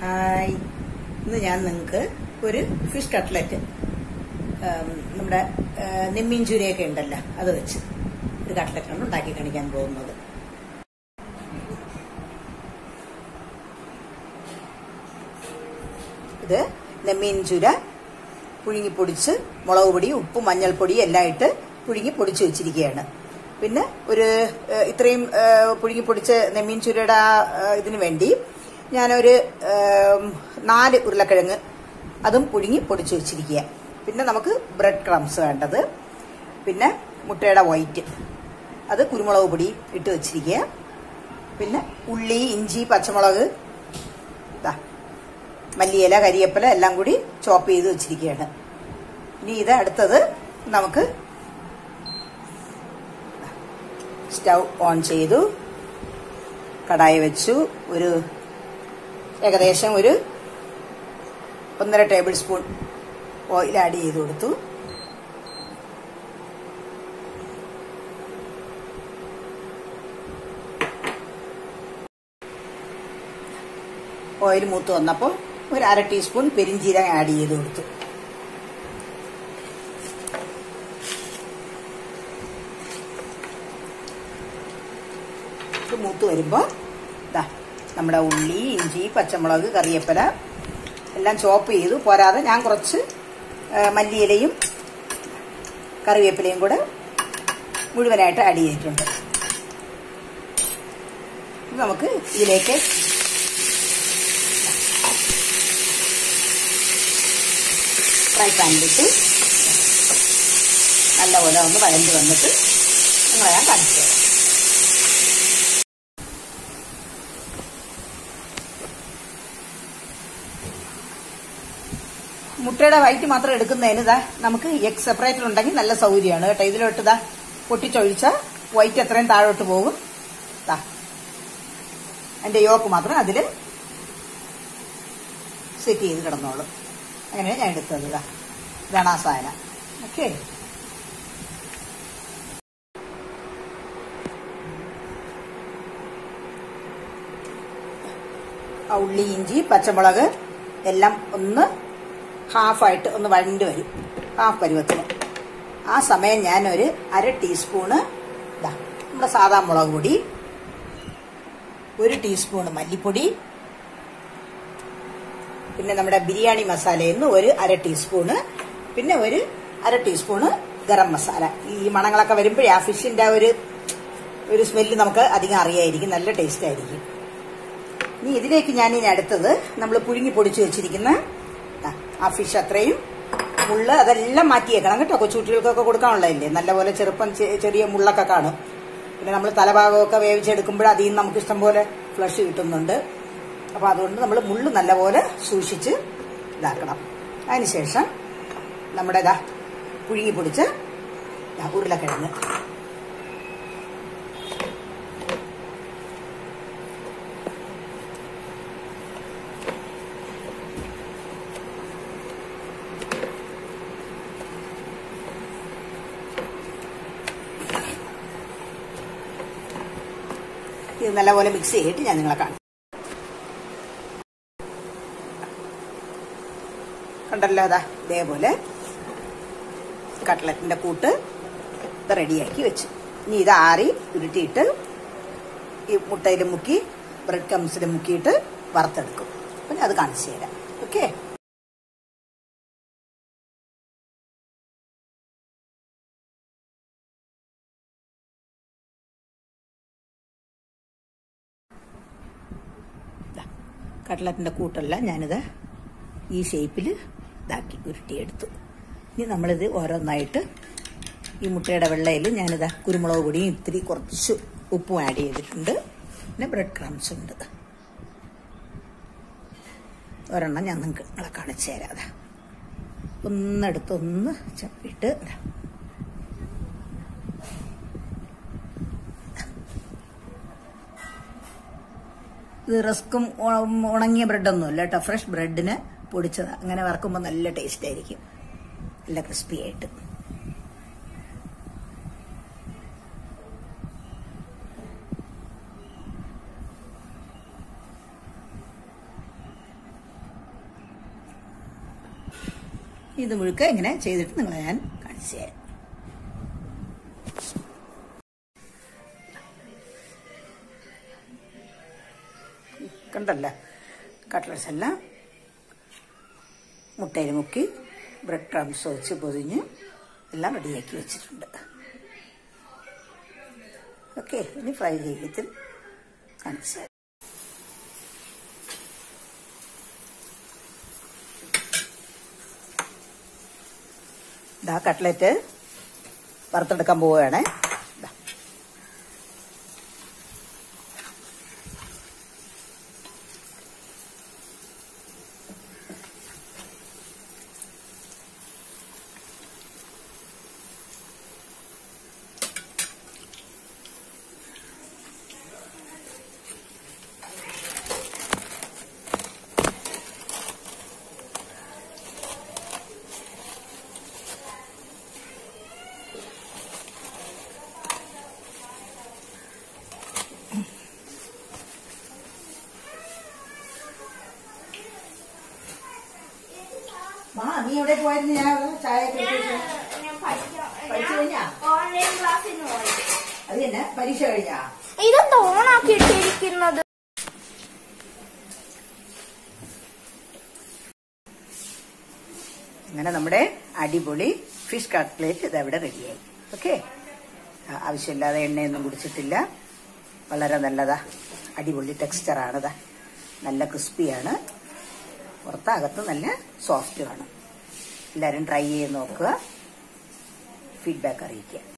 Hi ഇന്ന് ഞാൻ നിങ്ങൾക്ക് ഒരു ഫിഷ് കട്ട്ലറ്റ് ഉം, നമ്മുടെ ആ, നെമ്മീൻ ചൂരയൊക്കെ ഉണ്ടല്ലോ അത് വെച്ച് ഒരു കട്ട്ലറ്റാണ് ഉണ്ടാക്കി കാണിക്കാൻ പോകുന്നത് ഇത് നെമ്മീൻ ചൂര പുഴുങ്ങി പൊടിച്ച് മുളക് പൊടി ഉപ്പ് മഞ്ഞൾപ്പൊടി എല്ലാം ഇട്ട് പുഴുങ്ങി പൊടിച്ച് വെച്ചിരിക്കുകയാണ് പിന്നെ ഒരു ഏഹ്, ഇത്രയും ഏഹ്, പുഴുങ്ങി പൊടിച്ച നെമ്മീൻ ചൂരയുടെ ആ ഏഹ്, ഇതിന് വേണ്ടി ഞാനൊരു ഏഹ്, നാല് ഉരുളക്കിഴങ്ങ് അതും പുഴുങ്ങി പൊടിച്ച് വെച്ചിരിക്കുക പിന്നെ നമുക്ക് ബ്രെഡ് ക്രംസ് വേണ്ടത് പിന്നെ മുട്ടയുടെ വൈറ്റ് അത് കുരുമുളക് പൊടി ഇട്ട് വെച്ചിരിക്കുക പിന്നെ ഉള്ളി ഇഞ്ചി പച്ചമുളക് ഇതാ മല്ലിയില കരിയേപ്പില എല്ലാം കൂടി ചോപ്പ് ചെയ്ത് വെച്ചിരിക്കുകയാണ് ഇനി ഇത് അടുത്തത് നമുക്ക് സ്റ്റൗ ഓൺ ചെയ്തു കടായി വെച്ചു ഒരു ഏകദേശം ഒരു ഒന്നര ടേബിൾ സ്പൂൺ ഓയിൽ ആഡ് ചെയ്ത് കൊടുത്തു ഓയിൽ മൂത്ത് വന്നപ്പോൾ ഒരു അര ടീസ്പൂൺ പെരിഞ്ചീരകം ആഡ് ചെയ്ത് കൊടുത്തു ഇത് മൂത്ത് വരുമ്പോൾ ഇതാ നമ്മുടെ ഉള്ളി ഇഞ്ചി പച്ചമുളക് കറിവേപ്പില എല്ലാം ചോപ്പ് ചെയ്തു പോരാതെ ഞാൻ കുറച്ച് ആ, മല്ലിയിലയും കറിവേപ്പിലയും കൂടെ മുഴുവനായിട്ട് ആഡ് ചെയ്തിട്ടുണ്ട് ഇത് നമുക്ക് ഇതിലേക്ക് ഫ്രൈ പാനിലിട്ട് നല്ലപോലെ ഒന്ന് വഴഞ്ഞു വന്നിട്ട് നിങ്ങളെ ഞാൻ കാണിച്ചു തരാം മുട്ടയുടെ വൈറ്റ് മാത്രം എടുക്കുന്നതിന് ഇതാ നമുക്ക് എഗ് സെപ്പറേറ്റർ ഉണ്ടെങ്കിൽ നല്ല സൗകര്യമാണ് കേട്ടോ ഇതിലോട്ട് ഇതാ പൊട്ടിച്ചൊഴിച്ച വൈറ്റ് എത്രയും താഴോട്ട് പോകും ദാ അതിന്റെ യോക്ക് മാത്രം അതിൽ സെറ്റ് ചെയ്ത് കിടന്നോളും അങ്ങനെയാണ് ഞാൻ എടുത്തത് ഇതാ ഇതാണ് ആ സാധനം ഓക്കെ ആ ഉള്ളി ഇഞ്ചി പച്ചമുളക് എല്ലാം ഒന്ന് ഹാഫായിട്ട് ഒന്ന് വഴണ്ട് വരും ഹാഫ് പരുവത്തിന് ആ സമയം ഞാനൊരു അര ടീസ്പൂണ് ഇതാ നമ്മുടെ സാധാ മുളക് പൊടി ഒരു ടീസ്പൂണ് മല്ലിപ്പൊടി പിന്നെ നമ്മുടെ ബിരിയാണി മസാലയിൽ നിന്ന് ഒരു അര ടീസ്പൂണ് പിന്നെ ഒരു അര ടീസ്പൂണ് ഗരം മസാല ഈ മണങ്ങളൊക്കെ വരുമ്പോഴേ ആ ഫിഷിന്റെ ആ ഒരു ഒരു സ്മെല്ല് നമുക്ക് അധികം അറിയായിരിക്കും നല്ല ടേസ്റ്റ് ആയിരിക്കും ഇനി ഇതിലേക്ക് ഞാൻ ഇനി അടുത്തത് നമ്മൾ പുഴുങ്ങി പൊടിച്ചു വെച്ചിരിക്കുന്ന ദാ, ആ ഫിഷ് അത്രയും മുള്ള് അതെല്ലാം മാറ്റിയേക്കണം കേട്ടോ കൊച്ചുകുട്ടികൾക്കൊക്കെ കൊടുക്കാനുള്ളതല്ലേ നല്ലപോലെ ചെറുപ്പം ചെ- ചെറിയ മുള്ളൊക്കെ കാണും പിന്നെ നമ്മൾ തലഭാഗമൊക്കെ വേവിച്ചെടുക്കുമ്പോൾ അതിൽ നിന്ന് നമുക്ക് ഇഷ്ടംപോലെ ഫ്ലഷ് കിട്ടുന്നുണ്ട് അപ്പോൾ അതുകൊണ്ട് നമ്മൾ മുള്ള് നല്ലപോലെ സൂക്ഷിച്ച് ഇതാക്കണം അതിനുശേഷം നമ്മുടെ ഇതാ പുഴുങ്ങി പൊടിച്ച് ദാ ഉരുളക്കിഴങ്ങ് ഇത് നല്ലപോലെ മിക്സ് ചെയ്തിട്ട് ഞാൻ നിങ്ങളെ കാണും കണ്ടല്ലോ അതാ ഇതേപോലെ കട്ട്ലറ്റിന്റെ കൂട്ട് ഇത് റെഡിയാക്കി വെച്ചു ഇനി ഇത് ആറി ഉരുട്ടിയിട്ട് ഈ മുട്ടയിൽ മുക്കി ബ്രെഡ് കംസിൽ മുക്കിയിട്ട് വറുത്തെടുക്കും അപ്പം ഞാൻ അത് കാണിച്ചു തരാം ഓക്കെ കട്ട്ലറ്റിന്റെ കൂട്ടെല്ലാം ഞാനിത് ഈ ഷേപ്പിൽ ഇതാക്കി ഉരുട്ടിയെടുത്തു ഇനി നമ്മളിത് ഓരോന്നായിട്ട് ഈ മുട്ടയുടെ വെള്ളയിൽ ഞാനിതാ കുരുമുളക് പൊടിയും ഇത്തിരി കുറച്ച് ഉപ്പും ആഡ് ചെയ്തിട്ടുണ്ട് പിന്നെ ബ്രെഡ് ക്രംസ് ഉണ്ട് ഒരെണ്ണം ഞാൻ നിങ്ങൾക്ക് നിങ്ങളെ കാണിച്ചു തരാം അതാ ഒന്നെടുത്ത് ഒന്ന് ചപ്പിട്ട് ഇതാ. ഇത് റസ്ക്കും ഉ- ഉണങ്ങിയ ബ്രെഡൊന്നും അല്ല കേട്ടോ ഫ്രഷ് ബ്രെഡിന് പൊടിച്ചത് അങ്ങനെ വറക്കുമ്പോൾ നല്ല ടേസ്റ്റ് ആയിരിക്കും നല്ല ക്രിസ്പി ആയിട്ട് ഇത് മുഴുക്ക ഇങ്ങനെ ചെയ്തിട്ട് നിങ്ങളെ ഞാൻ കാണിച്ചു തരാം കണ്ടല്ല കട്ട്ലറ്റ്സ് എല്ലാം മുട്ടയിൽ മുക്കി ബ്രെഡ് ക്രംസ് വെച്ച് പൊതിഞ്ഞ് എല്ലാം റെഡിയാക്കി വെച്ചിട്ടുണ്ട് ഓക്കെ ഇനി ഫ്രൈ ചെയ്യത്തിൽ കാണിച്ചു തരാം ഇതാ കട്ട്ലറ്റ് വറുത്തെടുക്കാൻ പോവുകയാണ് ദാ. മാ നീ എവിടെ പോയിരുന്നു ഞാൻ ചായ കുടിച്ചിട്ട്? ഞാൻ പഠിക്കാം. പഠിച്ചു ഞാൻ കഴിഞ്ഞാ? ഓൺലൈൻ ക്ലാസ്സിന് പോയി അത് തന്നെ പരീക്ഷ കഴിഞ്ഞാ ഇതെന്താ ഓണാക്കി ഇട്ടിരിക്കുന്നത് അങ്ങനെ നമ്മുടെ അടിപൊളി ഫിഷ് കട്ട്ലേറ്റ് ഇതവിടെ റെഡിയായി ഓക്കെ ആവശ്യമില്ലാതെ എണ്ണയൊന്നും കുടിച്ചിട്ടില്ല വളരെ നല്ലതാ അടിപൊളി ടെക്സ്ചറാണിതാ നല്ല ക്രിസ്പിയാണ് പുറത്തകത്ത് നല്ല സോഫ്റ്റുമാണ് എല്ലാവരും ട്രൈ ചെയ്ത് നോക്കുക ഫീഡ്ബാക്ക് അറിയിക്കുക